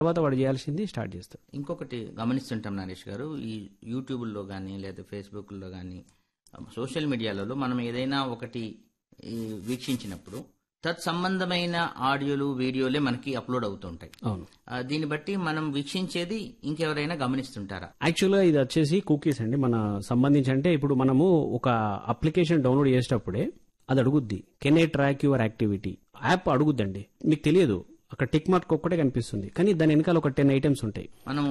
తర్వాత వాడు చేయాల్సింది స్టార్ట్ చేస్తాడు ఇంకొకటి గమనిస్తుంటాం నరేష్ గారు ఈ యూట్యూబ్లో కానీ లేదా ఫేస్బుక్లో కానీ సోషల్ మీడియాలలో మనం ఏదైనా ఒకటి ఈ, వీక్షించినప్పుడు తత్సంబంధమైన ఆడియోలు వీడియోలే మనకి అప్లోడ్ అవుతుంటాయి అవును ఆ, దీన్ని బట్టి మనం వీక్షించేది ఇంకెవరైనా గమనిస్తుంటారా యాక్చువల్గా ఇది వచ్చేసి కుకీస్ అండి మన సంబంధించి అంటే ఇప్పుడు మనము ఒక అప్లికేషన్ డౌన్లోడ్ చేసేటప్పుడే అది అడుగుద్ది can a track your activity app అడుగుద్దండి మీకు తెలియదు అక్కడ టిక్ మార్క్ ఒక్కటే కనిపిస్తుంది కానీ దాని వెనకాల ఒక టెన్ ఐటమ్స్ ఉంటాయి మనం